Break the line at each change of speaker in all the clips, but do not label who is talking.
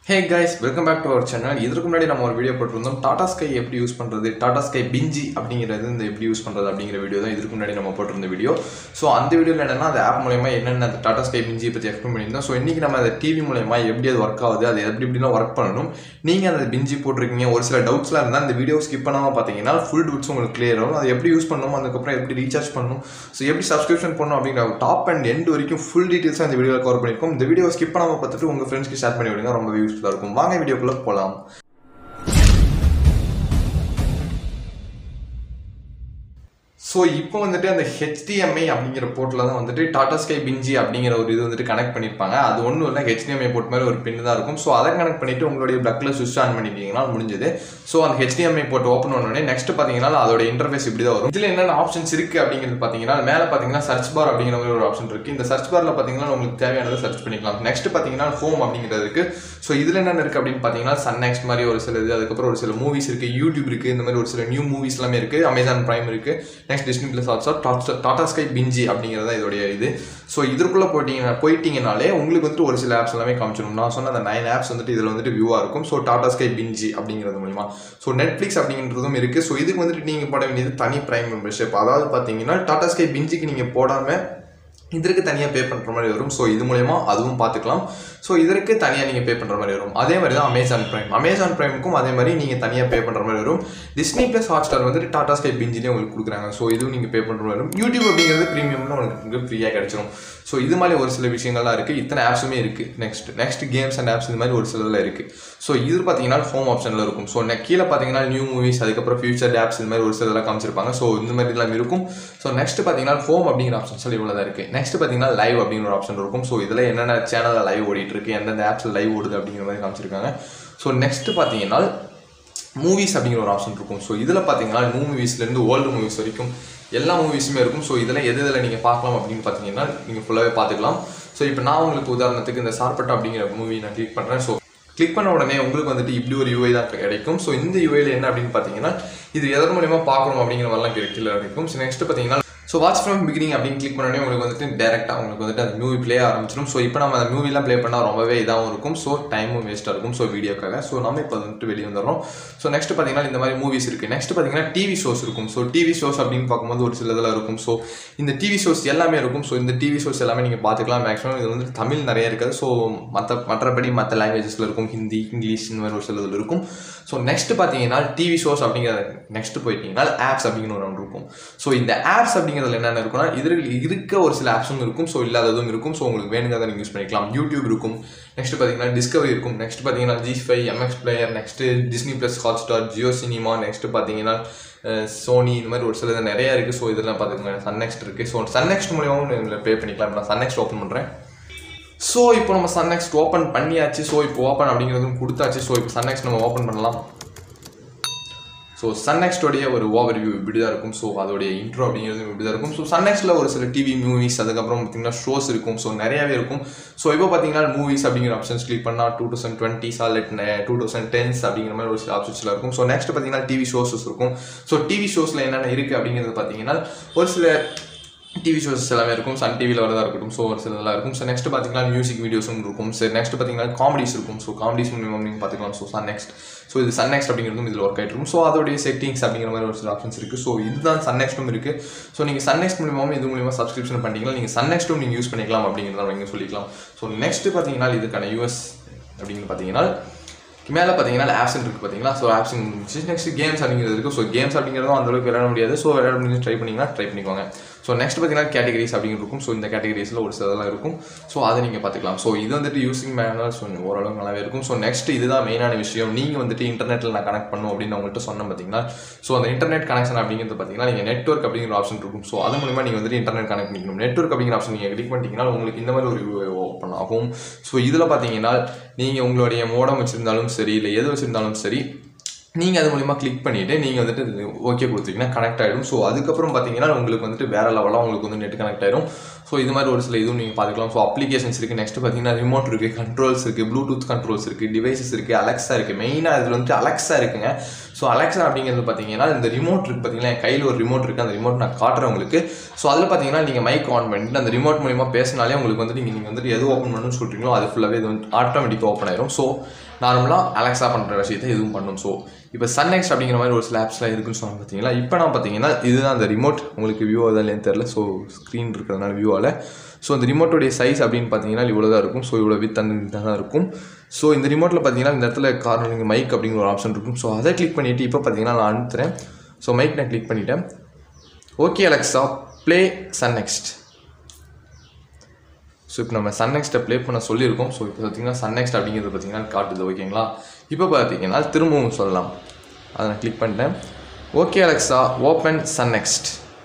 hey guys welcome back to our channel இதற்கு முன்னாடி நம்ம ஒரு வீடியோ போட்டிருந்தோம் டாடா ஸ்கை எப்படி யூஸ் பண்ணுறது டாடா ஸ்கை பிஞ்சி அப்படிங்கிறது இந்த எப்படி யூஸ் பண்ணுறது அப்படிங்கிற வீடியோ தான் இதுக்கு முன்னாடி நம்ம போட்டிருந்த வீடியோ ஸோ அந்த வீடியோவில் என்னன்னா அந்த ஆப் மூலயமா என்னென்ன அந்த டாடா ஸ்கை பிஞ்சி பற்றி எக்ஸ்பிளைன் பண்ணியிருந்தோம் ஸோ இன்றைக்கி நம்ம அந்த டிவி மூலயமா எப்படி அது ஒர்க் ஆகுது அது எப்படி எப்படிலாம் ஒர்க் பண்ணணும் நீங்கள் அந்த பிஞ்சி போட்டிருக்கீங்க ஒரு சில டவுட்ஸ்லாம் இருந்தால் அந்த வீடியோ ஸ்கிப் பண்ணாமல் பார்த்தீங்கன்னா ஃபுல் டவுட்ஸ் உங்களுக்கு கிளியர் ஆகும் அது எப்படி யூஸ் பண்ணணும் அதுக்கப்புறம் எப்படி ரீசார்ஜ் பண்ணணும் ஸோ எப்படி சப்ஸ்கிரிப்ஷன் பண்ணணும் அப்படிங்கிற டாப் அண்ட் எண்ட் வரைக்கும் ஃபுல் டீட்டெயில்ஸாக இந்த வீடியோவில் கவர் பண்ணியிருக்கோம் இந்த வீடியோ ஸ்கிப் பண்ணாமல் பார்த்துட்டு உங்கள் ஃப்ரெண்ட்ஸ்க்கு ஷேர் பண்ணி விடுங்க ரொம்ப யூஸ்ஃபுல்லாக இருக்கும் வாங்க வீடியோக்குள்ளே போகலாம் ஸோ இப்போ வந்துட்டு அந்த ஹெச்டிஎம்ஐ அப்படிங்கிற போர்ட்டில் தான் வந்துட்டு டாடா ஸ்கை பிஞ்சி அப்படிங்கிற ஒரு இது வந்துட்டு கனெக்ட் பண்ணியிருப்பாங்க அது ஒன்றும் இல்லை ஹெச்டிஎம்ஐ போர்ட் மாதிரி ஒரு பின் தான் இருக்கும் ஸோ அதை கனெக்ட் பண்ணிட்டு உங்களுடைய பிளக்கில் சுவிட்ச் ஆன் பண்ணிட்டீங்கன்னா முடிஞ்சது ஸோ அந்த ஹெச்டிஎம்ஐ போர்ட் ஓப்பன் பண்ணோடனே நெக்ஸ்ட் பார்த்தீங்கன்னா அதோட இன்டர்ஃபேஸ் இப்படி தான் வரும் இதில் என்னென்ன ஆப்ஷன்ஸ் இருக்குது அப்படிங்கிறது பார்த்தீங்கன்னா மேலே பார்த்தீங்கன்னா சர்ச் பார் அப்படிங்கிற மாதிரி ஒரு ஆப்ஷன் இருக்குது இந்த சர்ச் பாரில் பார்த்தீங்கன்னா உங்களுக்கு தேவையானதை சர்ச் பண்ணிக்கலாம் நெக்ஸ்ட் பார்த்தீங்கன்னா ஹோம் அப்படிங்கிறது இருக்குது ஸோ இதில் என்னென்ன இருக்குது அப்படின்னு பார்த்தீங்கன்னா சன் நெக்ஸ்ட் மாதிரி ஒரு சில இது அதுக்கப்புறம் ஒரு சில மூவிஸ் இருக்குது யூடியூப் இருக்குது இந்த மாதிரி ஒரு சில நியூ மூவிஸ் எல்லாமே இருக்குது அமேசான் ப்ரைம் இருக்குது next Disney plus Hotstar Tata Tata Sky Binge அப்படிங்கிறது இதோடைய இது ஸோ இதற்குள்ளே போயிட்டீங்கன்னா போயிட்டீங்கனாலே உங்களுக்கு வந்துட்டு ஒரு சில ஆப்ஸ் எல்லாமே காமிச்சிடும் நான் சொன்ன அந்த நைன் ஆப்ஸ் வந்துட்டு இதில் வந்துட்டு வியூவாக இருக்கும் ஸோ டாடா ஸ்கை பிஞ்சி அப்படிங்கிறது மூலிமா ஸோ நெட்ஃப்ளிக்ஸ் அப்படிங்கிறதும் இருக்குது ஸோ இதுக்கு வந்துட்டு நீங்கள் போட வேண்டியது தனி ப்ரைம் மெம்பர்ஷிப் அதாவது பார்த்தீங்கன்னா டாடா ஸ்கை பிஞ்சிக்கு நீங்கள் போடாமல் இதற்கு தனியாக பே பண்ணுற மாதிரி வரும் ஸோ இது மூலயமா அதுவும் பார்த்துக்கலாம் ஸோ இதற்கு தனியாக நீங்கள் பே பண்ணுற மாதிரி வரும் அதே மாதிரி தான் அமேசான் ப்ரைம் அமேசான் ப்ரைமுக்கும் அதே மாதிரி நீங்கள் தனியாக பே பண்ணுற மாதிரி வரும் டிஸ்னி ப்ளஸ் ஹாட் ஸ்டார் வந்துட்டு டாடா ஸ்கை பிஞ்சிலே உங்களுக்கு கொடுக்குறாங்க ஸோ இதுவும் நீங்கள் பே பண்ணுற மாதிரி வரும் யூடியூப் அப்படிங்கிறது ப்ரீமியம்னு உங்களுக்கு ஃப்ரீயாக கிடச்சிரும் ஸோ இது மாதிரி ஒரு சில விஷயங்கள்லாம் இருக்குது இத்தனை ஆப்ஸுமே இருக்குது next next games and apps இந்த மாதிரி ஒரு சிலரில் இருக்குது ஸோ இது பார்த்தீங்கன்னா ஹோம் ஆப்ஷனில் இருக்கும் ஸோ நெக் கீழே பார்த்தீங்கன்னா நியூ மூவிஸ் அதுக்கப்புறம் ஃபியூச்சர் ஆப்ஸ் இந்த மாதிரி ஒரு சிலர்லாம் காமிச்சிருப்பாங்க ஸோ இந்த மாதிரி எல்லாம் இருக்கும் ஸோ நெக்ஸ்ட் பார்த்தீங்கன்னா ஹோம் அப்படிங்கிற ஆப்ஷன்ஸ் இவ்வளோ தான் இருக்குது நெக்ஸ்ட் பார்த்தீங்கன்னா லைவ் அப்படிங்கிற ஒரு ஆப்ஷன் இருக்கும் ஸோ இதில் என்னென்ன சேனலில் லைவ் ஓடிட்டு இருக்கு எந்தெந்த ஆப்ஸில் லைவ் ஓடுது அப்படிங்கிற மாதிரி காமிச்சிருக்காங்க ஸோ நெக்ஸ்ட் பார்த்தீங்கன்னா மூவிஸ் அப்படிங்கிற ஒரு ஆப்ஷன் இருக்கும் ஸோ இதில் பார்த்தீங்கன்னா நியூ மூவிஸ்லேருந்து ஓல்டு மூவிஸ் வரைக்கும் எல்லா மூவிஸுமே இருக்கும் ஸோ இதில் எது இதில் நீங்கள் பார்க்கலாம் அப்படின்னு பார்த்தீங்கன்னா நீங்கள் ஃபுல்லாகவே பார்த்துக்கலாம் ஸோ இப்போ நான் உங்களுக்கு உதாரணத்துக்கு இந்த சார்பட்டா அப்படிங்கிற மூவி நான் கிளிக் பண்ணுறேன் ஸோ கிளிக் பண்ண உடனே உங்களுக்கு வந்துட்டு இப்படி ஒரு யூஐ தான் கிடைக்கும் ஸோ இந்த யூஐல என்ன அப்படின்னு பார்த்தீங்கன்னா இது எதன் மூலியமா பார்க்குறோம் அப்படிங்கிற மாதிரிலாம் கீழே கிடைக்கும் ஸோ நெக்ஸ்ட் பார்த்தீங்கன்னா ஸோ வாட்ச் ஃப்ரம் பிகினிங் அப்படின்னு கிளிக் பண்ணோடனே உங்களுக்கு வந்துட்டு டேரெக்டாக உங்களுக்கு வந்துட்டு அந்த மூவி ப்ளே ஆரம்பிச்சிடும் ஸோ இப்போ நம்ம அந்த மூவிலாம் ப்ளே பண்ணால் ரொம்பவே இதாகவும் இருக்கும் ஸோ டைமும் வேஸ்ட்டாக இருக்கும் ஸோ வீடியோக்காக ஸோ நம்ம இப்போ வந்துட்டு வெளியே வந்துடுறோம் ஸோ நெக்ஸ்ட் பார்த்தீங்கன்னா இந்த மாதிரி மூவிஸ் இருக்குது நெக்ஸ்ட் பார்த்தீங்கன்னா டிவி ஷோஸ் இருக்கும் ஸோ டிவி ஷோஸ் அப்படின்னு பார்க்கும்போது ஒரு சில இதில் இருக்கும் ஸோ இந்த டிவி ஷோஸ் எல்லாமே இருக்கும் ஸோ இந்த டிவி ஷோஸ் எல்லாமே நீங்கள் பார்த்துக்கலாம் மேக்ஸிமம் இது வந்து தமிழ் நிறைய இருக்காது ஸோ மற்ற மற்றபடி மற்ற லாங்குவேஜஸில் இருக்கும் ஹிந்தி இங்கிலீஷ் இந்த மாதிரி ஒரு சில இதில் இருக்கும் ஸோ நெக்ஸ்ட் பார்த்தீங்கன்னா டிவி ஷோஸ் அப்படிங்கிற நெக்ஸ்ட் போயிட்டீங்கன்னா ஆப்ஸ் அப்படிங்கிற ஒரு ஒன்று இருக்கும் ஸோ இந்த ஆப்ஸ் அப்படிங்கிறதுல என்னென்ன இருக்குன்னா இதில் இருக்க ஒரு சில ஆப்ஸும் இருக்கும் ஸோ இல்லாததும் இருக்கும் ஸோ உங்களுக்கு வேணுங்கிறத நீங்கள் யூஸ் பண்ணிக்கலாம் யூடியூப் இருக்கும் நெக்ஸ்ட் பார்த்தீங்கன்னா டிஸ்கவரி இருக்கும் நெக்ஸ்ட் பார்த்தீங்கன்னா Zee five MX player next Disney plus hot star Jio cinema next பார்த்தீங்கன்னா சோனி இந்த மாதிரி ஒரு சில நிறையா இருக்குது ஸோ இதெல்லாம் பார்த்துக்கோங்க சன் நெக்ஸ்ட் இருக்குது ஸோ சன் நெக்ஸ்ட் மூலியமாகவும் நீங்கள் பே பண்ணிக்கலாம் நான் சன் நெக்ஸ்ட் ஓப்பன் பண்ணுறேன் ஸோ இப்போ நம்ம சன் நெக்ஸ்ட் ஓப்பன் பண்ணியாச்சு ஸோ இப்போ ஓப்பன் அப்படிங்கிறதும் கொடுத்தாச்சு ஸோ இப்போ சன் நெக்ஸ்ட் நம்ம ஓப்பன் பண்ணலாம் ஸோ சன் நெக்ஸ்டோடைய ஒரு ஓவர் வியூ இப்படி தான் இருக்கும் ஸோ அதோடைய இன்ட்ரோ அப்படிங்கிறது இப்படி தான் இருக்கும் ஸோ சன் நெக்ஸ்ட்டில் ஒரு சில டிவி மூவிஸ் அதுக்கப்புறம் பார்த்தீங்கன்னா ஷோஸ் இருக்கும் ஸோ நிறையாவே இருக்கும் ஸோ இப்போ பார்த்தீங்கன்னா மூவிஸ் அப்படிங்கிற ஆப்ஷன்ஸ் கிளிக் பண்ணால் two thousand twenty salad two thousand tens அப்படிங்கிற மாதிரி ஒரு சில ஆப்ஷன்ஸில் இருக்கும் ஸோ நெக்ஸ்ட் பார்த்தீங்கன்னா டிவி ஷோஸஸ் இருக்கும் ஸோ டிவி ஷோஸில் என்னென்ன இருக்குது அப்படிங்கிறது பார்த்தீங்கன்னா ஒரு சில டிவி ஷோஸ் எல்லாமே இருக்கும் சன் டிவியில் வரதா இருக்கட்டும் ஸோ ஒரு சிலதெல்லாம் இருக்கும் ஸோ நெக்ஸ்ட் பார்த்தீங்கன்னா மியூசிக் வீடியோஸும் இருக்கும் சரி நெக்ஸ்ட் பார்த்தீங்கன்னா காமெடிஸ் இருக்கும் ஸோ காமெடிஸ் மூலியமாக நீங்கள் பார்த்துக்கலாம் ஸோ சன் நெக்ஸ்ட் ஸோ இது சன் நெக்ஸ்ட் அப்படிங்கிறதும் இதில் ஒர்க் ஆகிட்டு இருக்கும் ஸோ அதோடைய செட்டிங்ஸ் அப்படிங்கிற மாதிரி ஒரு சில ஆப்ஷன்ஸ் இருக்குது ஸோ இதுதான் சன் நெக்ஸ்ட்டும் இருக்குது ஸோ நீங்கள் சன் நெக்ஸ்ட் மூலியமாகவும் இது மூலியமாக சப்ஸ்கிரிப்ஷன் பண்ணிங்கன்னா நீங்கள் சன் நெக்ஸ்ட்டும் நீங்கள் யூஸ் பண்ணிக்கலாம் அப்படிங்கிறத நீங்கள் சொல்லிக்கலாம் ஸோ நெக்ஸ்ட் பார்த்தீங்கன்னா இதுக்கான யூஎஸ் அப்படின்னு பார்த்தீங்கன்னா மேலே பார்த்தீங்கன்னா ஆப்ஷன் இருக்குது பார்த்தீங்களா ஸோ ஆப்ஷன் நெக்ஸ்ட் கேம்ஸ் அப்படிங்கிறது இருக்குது ஸோ கேம்ஸ் அப்படிங்கிறதும் அந்தளவுக்கு விளையாட முடியாது ஸோ விளையாட முடிஞ்சு ட்ரை பண்ணிங்கன்னா ட்ரை பண்ணிக்கோங்க ஸோ நெக்ஸ்ட் பார்த்தீங்கன்னா கேட்டகரிஸ் அப்படிங்கிறது இருக்கும் ஸோ இந்த கேட்டகரிஸில் ஒரு சிலதெல்லாம் இருக்கும் ஸோ அதை நீங்கள் பார்த்துக்கலாம் ஸோ இது வந்துட்டு யூசிங் மேனுவல் ஸோ ஓரளவு நல்லாவே இருக்கும் ஸோ நெக்ஸ்ட் இதுதான் மெயினான விஷயம் நீங்கள் வந்துட்டு இன்டர்நெட்டில் நான் கனெக்ட் பண்ணும் அப்படின்னு உங்கள்கிட்ட சொன்னேன் பார்த்தீங்கன்னா ஸோ அந்த இன்டர்நெட் கனெக்ஷன் அப்படிங்கிறது பார்த்தீங்கன்னா நீங்கள் நெட்ஒர்க் அப்படிங்கிற ஆப்ஷன் இருக்கும் ஸோ அது மூலமா நீங்கள் வந்துட்டு இன்டர்நெட் கனெக்ட் பண்ணிக்கணும் நெட்ஒர்க் அப்படிங்கிற ஆப்ஷன் நீங்கள் கிளிக் பண்ணிட்டீங்கன்னா உங்களுக்கு இந்த மாதிரி ஒரு ஓப்பன் ஆகும் ஸோ இதில் பார்த்தீங்கன்னா நீங்கள் உங்களுடைய மோடம் வச்சுருந்தாலும் சரி இல்லை எது வச்சுருந்தாலும் சரி நீங்கள் அது மூலிமா கிளிக் பண்ணிவிட்டு நீங்கள் வந்துட்டு ஓகே கொடுத்தீங்கன்னா கனெக்ட் ஆகிடும் ஸோ அதுக்கப்புறம் பார்த்தீங்கன்னா உங்களுக்கு வந்துட்டு வேறு லெவலாக உங்களுக்கு வந்து நெட் கனெக்ட் ஆயிடும் ஸோ இது மாதிரி ஒரு சில இதுவும் நீங்கள் பார்த்துக்கலாம் ஸோ அப்ளிகேஷன்ஸ் இருக்குது நெக்ஸ்ட் பார்த்தீங்கன்னா ரிமோட் இருக்குது கண்ட்ரோல்ஸ் இருக்குது ப்ளூடூத் கண்ட்ரோல்ஸ் இருக்குது டிவைசஸ் இருக்குது அலெக்ஸா இருக்குது மெயினாக இதில் வந்துட்டு அலெக்ஸா இருக்குங்க ஸோ அலெக்ஸா அப்படிங்கிறது பார்த்தீங்கன்னா இந்த ரிமோட் இருக்குது பார்த்தீங்கன்னா என் கையில் ஒரு ரிமோட் இருக்குது அந்த ரிமோட் நான் காட்டுறேன் உங்களுக்கு ஸோ அதில் பார்த்தீங்கன்னா நீங்கள் மைக் ஆன் பண்ணிட்டு அந்த ரிமோட் மூலிமா பேசினாலே உங்களுக்கு வந்துட்டு நீங்கள் நீங்கள் வந்துட்டு எது ஓப்பன் பண்ணணும்னு சொல்கிறீங்களோ அது ஃபுல்லாகவே இது வந்து ஆட்டோமேட்டிக்காக ஓப்பன் ஆயிரும் ஸோ நார்மலாக அலெக்ஸா பண்ணுற விஷயத்தை இதுவும் பண்ணும் ஸோ இப்போ சன்நெக்ஸ்ட் அப்படிங்கிற மாதிரி ஒரு சில ஆப்ஸ்லாம் இருக்குன்னு சொன்னாங்க பார்த்தீங்களா இப்போ நான் பார்த்தீங்கன்னா இதுதான் அந்த ரிமோட் உங்களுக்கு வியூ இல்லைன்னு தெரில ஸோ ஸ்க்ரீன் இருக்கிறதுனால வியூவால் ஸோ அந்த ரிமோட்டோடைய சைஸ் அப்படின்னு பார்த்தீங்கன்னா இவ்வளோ தான் இருக்கும் ஸோ இவ்வளோ வித் அந்த தான் இருக்கும் ஸோ இந்த ரிமோட்டில் பார்த்தீங்கன்னா இந்த இடத்துல கார்னரிங் மைக் அப்படிங்கிற ஒரு ஆப்ஷன் இருக்கும் ஸோ அதை கிளிக் பண்ணிவிட்டு இப்போ பார்த்தீங்கன்னா நான் அனுப்புகிறேன் ஸோ மைக் நான் கிளிக் பண்ணிட்டேன் okay Alexa play Sun Next so இப்போ நம்ம சன் நெக்ஸ்ட்டை ப்ளே பண்ண சொல்லியிருக்கோம் ஸோ இப்போ பார்த்தீங்கன்னா சன் நெக்ஸ்ட் அப்படிங்கிறது பார்த்தீங்கன்னா காட்டுது ஓகேங்களா இப்போ பார்த்தீங்கன்னா திரும்பவும் சொல்லலாம் அதை நான் கிளிக் பண்ணிட்டேன் okay Alexa open Sun Next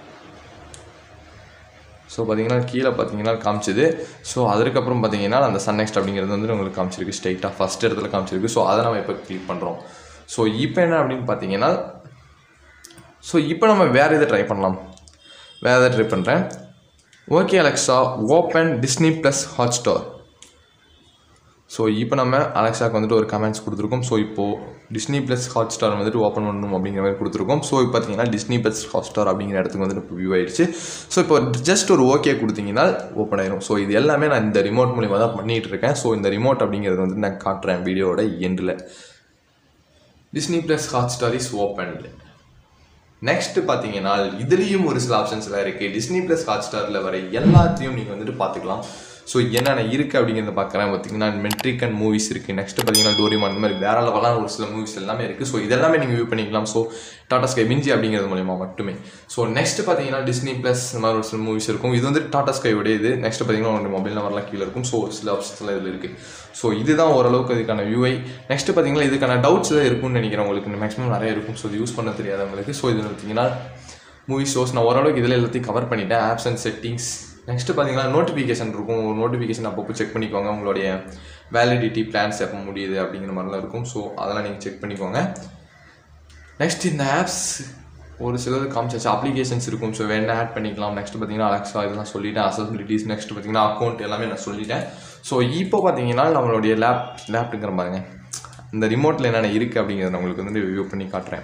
so பார்த்தீங்கன்னா கீழே பார்த்தீங்கன்னா காமிச்சிது ஸோ அதுக்கப்புறம் பார்த்தீங்கன்னா அந்த சன் நெக்ஸ்ட் அப்படிங்கிறது வந்து உங்களுக்கு காமிச்சிருக்கு ஸ்ட்ரைட்டாக ஃபஸ்ட் இடத்துல காமிச்சிருக்கு ஸோ அதை நம்ம இப்போ கிளிக் பண்ணுறோம் ஸோ இப்போ என்ன அப்படின்னு பார்த்தீங்கன்னா ஸோ இப்போ நம்ம வேறு இதை ட்ரை பண்ணலாம் வேறு எதை ட்ரை பண்ணுறேன் okay Alexa open Disney plus hot star so இப்போ நம்ம அலெக்ஸாக்கு வந்துட்டு ஒரு கமெண்ட்ஸ் கொடுத்துருக்கோம் ஸோ இப்போது டிஸ்னி ப்ளஸ் ஹாட் ஸ்டார் வந்துட்டு ஓப்பன் பண்ணணும் அப்படிங்கிற மாதிரி கொடுத்துருக்கோம் ஸோ இப்போ பார்த்தீங்கன்னா டிஸ்னி ப்ளஸ் ஹாட் ஸ்டார் அப்படிங்கிற இடத்துக்கு வந்துட்டு இப்போ வியூ ஆயிடுச்சு ஸோ இப்போ ஜஸ்ட் ஒரு ஓகே கொடுத்தீங்கன்னா ஓப்பன் ஆயிரும் ஸோ இது எல்லாமே நான் இந்த ரிமோட் மூலிமா தான் பண்ணிகிட்டு இருக்கேன் ஸோ இந்த ரிமோட் அப்படிங்கிறது வந்து நான் காட்டுறேன் வீடியோவோட எண்டில் Disney plus hot star is opened next பார்த்தீங்கன்னா இதுலேயும் ஒரு சில ஆப்ஷன்ஸ் எல்லாம் இருக்குது டிஸ்னி ப்ளஸ் ஹாட் ஸ்டாரில் வர எல்லாத்தையும் நீங்கள் வந்துட்டு பார்த்துக்கலாம் ஸோ என்னென்ன இருக்குது அப்படிங்கிறத பார்க்குறேன் பார்த்தீங்கன்னா மெட்ரிக் அண்ட் மூவிஸ் இருக்குது நெக்ஸ்ட் பார்த்தீங்கன்னா டோரிமான் இந்த மாதிரி வேற லெவலான ஒரு சில மூவிஸ் எல்லாமே இருக்குது ஸோ இதெல்லாமே நீங்கள் வியூ பண்ணிக்கலாம் ஸோ டாடா ஸ்கை பிஞ்சி அப்படிங்கிறது மூலிமா மட்டுமே ஸோ நெக்ஸ்ட் பார்த்தீங்கன்னா டிஸ்னி ப்ளஸ் இந்த மாதிரி ஒரு சில மூவிஸ் இருக்கும் இது வந்து டாடா ஸ்கையோட இது நெக்ஸ்ட் பார்த்தீங்கன்னா உங்களுடைய மொபைல் நம்பர்லாம் கீழே இருக்கும் ஸோ ஒரு சில ஆப்ஷன்ஸ்லாம் இதில் இருக்குது ஸோ இதுதான் ஓரளவுக்கு இதுக்கான வியூஐ நெக்ஸ்ட் பார்த்தீங்கன்னா இதுக்கான டவுட்ஸ் தான் இருக்கும்னு நினைக்கிறேன் உங்களுக்கு மேக்ஸிமம் நிறைய இருக்கும் ஸோ இது யூஸ் பண்ண தெரியாதவங்களுக்கு ஸோ இது பார்த்தீங்கன்னா மூவி ஷோஸ் நான் ஓரளவுக்கு இதில் எல்லாத்தையும் கவர் பண்ணிட்டேன் ஆப்ஸ் அண்ட் செட்டிங்ஸ் நெக்ஸ்ட் பார்த்தீங்கன்னா நோட்டிஃபிகேஷன் இருக்கும் நோட்டிஃபிகேஷன் அப்பப்போ செக் பண்ணிக்கோங்க உங்களுடைய வேலிடிட்டி பிளான்ஸ் எப்போ முடியுது அப்படிங்கிற மாதிரிலாம் இருக்கும் ஸோ அதெல்லாம் நீங்கள் செக் பண்ணிக்கோங்க நெக்ஸ்ட் இந்த ஆப்ஸ் ஒரு சிலது காமிச்சாச்சு அப்ளிகேஷன்ஸ் இருக்கும் ஸோ வேணா ஆட் பண்ணிக்கலாம் நெக்ஸ்ட் பார்த்தீங்கன்னா அலெக்ஸா இதெல்லாம் சொல்லிட்டேன் அசபிலிட்டிஸ் நெக்ஸ்ட் பார்த்தீங்கன்னா அக்கௌண்ட் எல்லாமே நான் சொல்லிட்டேன் ஸோ இப்போ பார்த்தீங்கன்னா நம்மளுடைய லேப் லேப்ட்டுங்கிற பாருங்க இந்த ரிமோட்டில் என்னென்ன இருக்குது அப்படிங்கிறத நான் உங்களுக்கு வந்து ரிவ்யூ பண்ணி காட்டுறேன்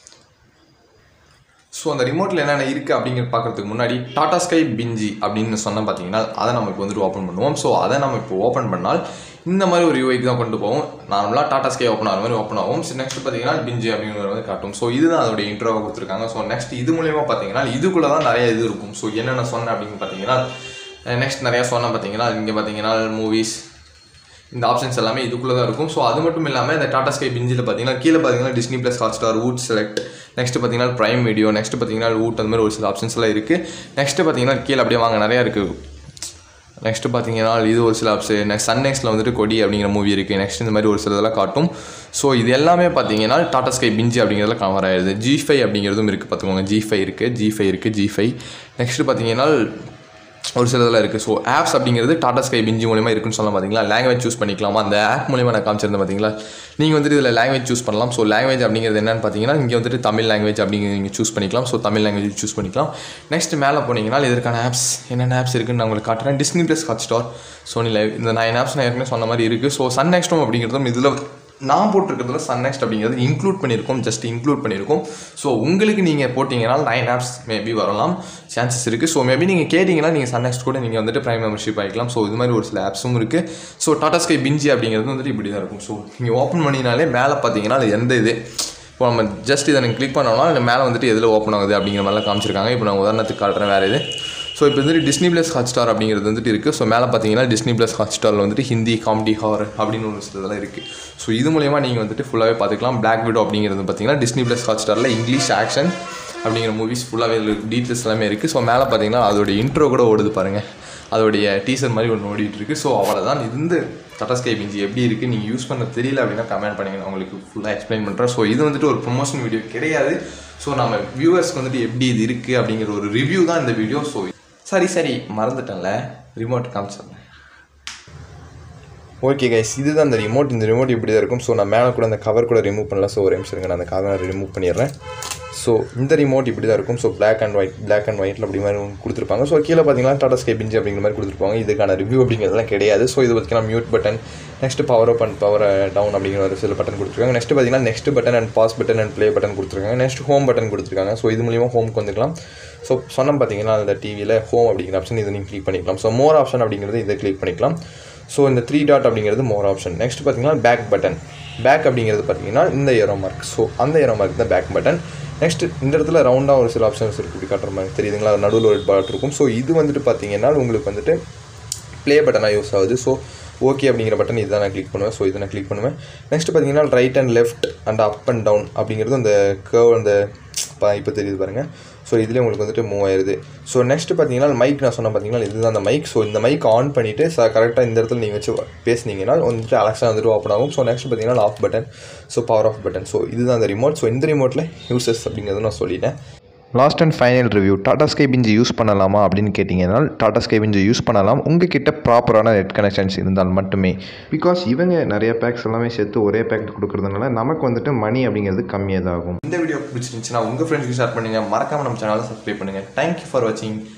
ஸோ அந்த ரிமோட்டில் என்னென்ன இருக்குது அப்படிங்கிறது பார்க்குறதுக்கு முன்னாடி டாடா ஸ்கை பிஞ்சி அப்படின்னு சொன்ன பார்த்தீங்கன்னா அதை நம்ம இப்போ வந்துட்டு ஓப்பன் பண்ணுவோம் ஸோ அதை நம்ம இப்போ ஓப்பன் பண்ணால் இந்த மாதிரி ஒரு யூஐக்கு தான் கொண்டு போவோம் நார்மலாக டாடா ஸ்கை ஓப்பன் ஆகிற மாதிரி ஓப்பன் ஆகும் நெக்ஸ்ட் பார்த்தீங்கன்னா பிஞ்சி அப்படிங்கிற வந்து காட்டும் ஸோ இதுதான் அதோடைய இன்ட்ரோவாக கொடுத்துருக்காங்க ஸோ நெக்ஸ்ட் இது மூலயமா பார்த்தீங்கன்னா இதுக்குள்ளே தான் நிறைய இது இருக்கும் ஸோ என்னென்ன சொன்னேன் அப்படின்னு பார்த்தீங்கன்னா நெக்ஸ்ட் நிறையா சொன்னேன் பார்த்தீங்கன்னா இங்கே பார்த்தீங்கன்னா மூவிஸ் இந்த ஆப்ஷன்ஸ் எல்லாமே இதுக்குள்ளே தான் இருக்கும் ஸோ அது மட்டும் இல்லாமல் இந்த டாடா ஸ்கை பிஞ்சில் பார்த்தீங்கன்னா கீழே பார்த்தீங்கன்னா Disney plus hot star Voot select next பார்த்தீங்கன்னா ப்ரைம் வீடியோ நெக்ஸ்ட் பார்த்தீங்கன்னா வூட் அந்த மாதிரி ஒரு சில ஆப்ஷன்ஸ் எல்லாம் இருக்குது நெக்ஸ்ட் பார்த்தீங்கன்னா கீழே அப்படியே வாங்க நிறையா இருக்குது நெக்ஸ்ட் பார்த்தீங்கன்னா இது ஒரு சில ஆப்ஸ் நெக்ஸ்ட் சன் நெக்ஸ்ட்டில் வந்துட்டு கொடி அப்படிங்கிற மூவி இருக்குது நெக்ஸ்ட் இந்த மாதிரி ஒரு சில இதெல்லாம் காட்டும் ஸோ இது எல்லாமே பார்த்தீங்கன்னா டாடா ஸ்கை பிஞ்சி அப்படிங்கிறதுல கவர் ஆயிடுது ஜி ஃபைவ் அப்படிங்கிறதும் இருக்குது பார்த்துக்கோங்க ஜி ஃபைவ் இருக்குது ஜி ஃபைவ் இருக்குது ஜி ஃபைவ் நெக்ஸ்ட் பார்த்தீங்கன்னா ஒரு சில இதெல்லாம் இருக்குது ஸோ ஆப்ஸ் அப்படிங்கிறது டாடா ஸ்கை பிஞ்சி மூலியமாக இருக்குன்னு சொல்லலாம் பார்த்தீங்களா லாங்குவேஜ் சூஸ் பண்ணிக்கலாமா அந்த ஆப் மூலியமாக நான் காமிச்சிருந்தேன் பார்த்தீங்களா நீங்கள் வந்துட்டு இதில் லாங்குவேஜ் சூஸ் பண்ணலாம் ஸோ லாங்குவேஜ் அப்படிங்கிறது என்னன்னு பார்த்தீங்கன்னா இங்கே வந்துட்டு தமிழ் லாங்குவேஜ் அப்படிங்கிறது நீங்கள் சூஸ் பண்ணிக்கலாம் ஸோ தமிழ் லாங்குவேஜ் சூஸ் பண்ணிக்கலாம் நெக்ஸ்ட் மேலே போனீங்கன்னா இதற்கான ஆப்ஸ் என்னென்ன ஆப்ஸ் இருக்குன்னு நான் உங்களுக்கு காட்டுறேன் Disney plus hot star Sony live இந்த நைன் ஆப்ஸ் நான் ஏற்கனவே சொன்ன மாதிரி இருக்குது ஸோ சன் நெக்ஸ்டும் அப்படிங்கிறதும் இதில் நான் போட்டிருக்கிறதுல சன் நெக்ஸ்ட் அப்படிங்கிறது இன்க்ளூட் பண்ணியிருக்கோம் ஜஸ்ட் இன்க்ளூட் பண்ணியிருக்கோம் ஸோ உங்களுக்கு நீங்கள் போட்டிங்கன்னா நைன் ஆப்ஸ் மேபி வரலாம் சான்சஸ் இருக்குது ஸோ மேபி நீங்கள் கேட்டிங்கன்னா நீங்கள் சன் நெக்ஸ்ட் கூட நீங்கள் வந்துட்டு ப்ரைம் மெம்பர்ஷிப் ஆகிக்கலாம் ஸோ இது மாதிரி ஒரு சில ஆப்ஸும் இருக்குது ஸோ டாடா ஸ்கை பிஞ்சி அப்படிங்கிறது வந்துட்டு இப்படி தான் இருக்கும் ஸோ நீங்கள் ஓப்பன் பண்ணினாலே மேலே பார்த்தீங்கன்னா அது எந்த இது இப்போ நம்ம ஜஸ்ட் இதை நீங்கள் கிளிக் பண்ணோம்னா அது மேலே வந்துட்டு எதில் ஓப்பன் ஆகுது அப்படிங்கிற மாதிரிலாம் காமிச்சிருக்காங்க இப்போ நான் உதாரணத்துக்கு காட்டுறேன் வேறு இது ஸோ இப்போ வந்துட்டு டிஸ்னி ப்ளஸ் ஹாட் ஸ்டார் அப்படிங்கிறது வந்துட்டு இருக்குது ஸோ மேலே பார்த்தீங்கன்னா டிஸ்னி ப்ளஸ் ஹாட் ஸ்டாரில் வந்துட்டு ஹிந்தி காமெடி ஹார் அப்படின்னு ஒரு சில இதெல்லாம் இருக்குது ஸோ இது மூலயமா நீங்கள் வந்துட்டு ஃபுல்லாகவே பார்த்துக்கலாம் பிளாக் விடோ அப்படிங்கிறது பார்த்தீங்கன்னா டிஸ்னி ப்ளஸ் ஹாட் ஸ்டாரில் இங்கிலீஷ் ஆக்ஷன் அப்படிங்கிற மூவிஸ் ஃபுல்லாகவே டீட்டெயில்ஸ் எல்லாமே இருக்குது ஸோ மேலே பார்த்தீங்கன்னா அதோட இன்ட்ரோ கூட ஓடுது பாருங்கள் அதோடைய டீசர் மாதிரி ஒன்று ஓடிட்டு இருக்குது ஸோ அவ்வளோதான் இந்த டாடா ஸ்கை பிஞ்சி எப்படி இருக்குது நீங்கள் யூஸ் பண்ண தெரியல அப்படின்னா கமெண்ட் பண்ணுங்க நான் உங்களுக்கு ஃபுல்லாக எக்ஸ்பிளைன் பண்ணுறேன் ஸோ இது வந்துட்டு ஒரு ப்ரொமோஷன் வீடியோ கிடையாது ஸோ நம்ம வியூவர்ஸ்க்கு வந்துட்டு எப்படி இது இருக்குது அப்படிங்கிற ஒரு ரிவ்யூ தான் இந்த வீடியோ ஸோ சரி சரி மறந்துட்டேன்ல ரிமோட் காமிச்சிடுறேன் ஓகே கைஸ் இதுதான் அந்த ரிமோட் இந்த ரிமோட் இப்படி தான் இருக்கும் ஸோ நான் மேலே கூட அந்த கவர் கூட ரிமூவ் பண்ணல ஸோ ஒரு நிமிஷம் இருங்க நான் அந்த கவர் ரிமூவ் பண்ணிடுறேன் ஸோ இந்த ரிமோட் இப்படி தான் இருக்கும் so Black and white Black and ஒயிட்டில் அப்படி மாதிரி கொடுத்துருப்பாங்க ஸோ கீழே பார்த்தீங்கன்னா டாடா ஸ்கை பிஞ்சி அப்படிங்கிற மாதிரி கொடுத்துருப்பாங்க இதுக்கான ரிவ்யூ அப்படிங்கிறதுலாம் கிடையாது ஸோ இது பார்த்தீங்கன்னா mute button next power up and power down அப்படிங்கிற ஒரு சில பட்டன் கொடுத்துருக்காங்க நெக்ஸ்ட் பார்த்தீங்கன்னா next button and pause button and play button கொடுத்துருக்காங்க நெக்ஸ்ட் ஹோம் பட்டன் கொடுத்துருக்காங்க ஸோ இது மூலியமாக ஹோம்க்கு வந்துக்கலாம் ஸோ சொன்னோம் பார்த்தீங்கன்னா அந்த டிவியில் ஹோம் அப்படிங்கிற ஆப்ஷன் இதை நீங்கள் கிளிக் பண்ணிக்கலாம் ஸோ மோர் ஆப்ஷன் அப்படிங்கிறது இதை கிளிக் பண்ணிக்கலாம் ஸோ இந்த த்ரீ டாட் அப்படிங்கிறது மோர் ஆப்ஷன் நெக்ஸ்ட் பார்த்தீங்கன்னா பேக் பட்டன் பேக் அப்படிங்கிறது பார்த்தீங்கன்னா இந்த ஏரோ மார்க் ஸோ அந்த ஏரோ மார்க் தான் பேக் பட்டன் நெக்ஸ்ட் இந்த இடத்துல ரவுண்டாக ஒரு சில ஆப்ஷன்ஸ் இருக்குது இப்படி காட்டுற மாதிரி தெரியுதுங்களா நடுவில் ஒரு பாட் இருக்கும் ஸோ இது வந்துட்டு பார்த்தீங்கன்னா உங்களுக்கு வந்துட்டு ப்ளே பட்டனாக யூஸ் ஆகுது ஸோ ஓகே அப்படிங்கிற பட்டன் இதுதான் நான் கிளிக் பண்ணுவேன் ஸோ இதை நான் கிளிக் பண்ணுவேன் நெக்ஸ்ட் பார்த்தீங்கன்னா right and left and up and down அப்படிங்கிறது அந்த கர்வ் அந்த இப்போ இப்போ தெரியுது பாருங்கள் ஸோ இதுலேயே உங்களுக்கு வந்துட்டு மூவ் ஆயிருது ஸோ நெக்ஸ்ட் பார்த்தீங்கன்னா மைக் நான் சொன்னேன் பார்த்தீங்கன்னா இதுதான் அந்த மைக் ஸோ இந்த மைக் ஆன் பண்ணிவிட்டு ச கரெக்டாக இந்த இடத்துல நீங்கள் வச்சு பேசுனீங்கன்னா வந்துட்டு அலெக்ஸா வந்துட்டு ஓப்பன் ஆகும் ஸோ நெக்ஸ்ட் பார்த்தீங்கன்னா off button so power off button so இதுதான் அந்த ரிமோட் ஸோ இந்த ரிமோட்டில் யூசஸ் அப்படிங்கிறது நான் சொல்லிட்டேன்
last and final review Tata Sky Binge use பண்ணலாமா அப்படின்னு கேட்டிங்கன்னா டாடா ஸ்கை பிஞ்சு யூஸ் பண்ணலாம் உங்ககிட்ட ப்ராப்பரான நெட் கனெக்ஷன்ஸ் இருந்தால் மட்டுமே பிகாஸ் இவங்க நிறைய பேக்ஸ் எல்லாமே சேர்த்து ஒரே பேக் கொடுக்கறதுனால நமக்கு வந்துட்டு மணி அப்படிங்கிறது கம்மியாக தான் ஆகும்
இந்த வீடியோ பிடிச்சிருந்துச்சுன்னா உங்கள் ஃப்ரெண்ட்ஸ்க்கு ஷேர் பண்ணுங்கள் மறக்காம நம்ம சேனலை சப்ஸ்கிரைப் பண்ணுங்கள் தேங்க்யூ ஃபார் வாட்சிங்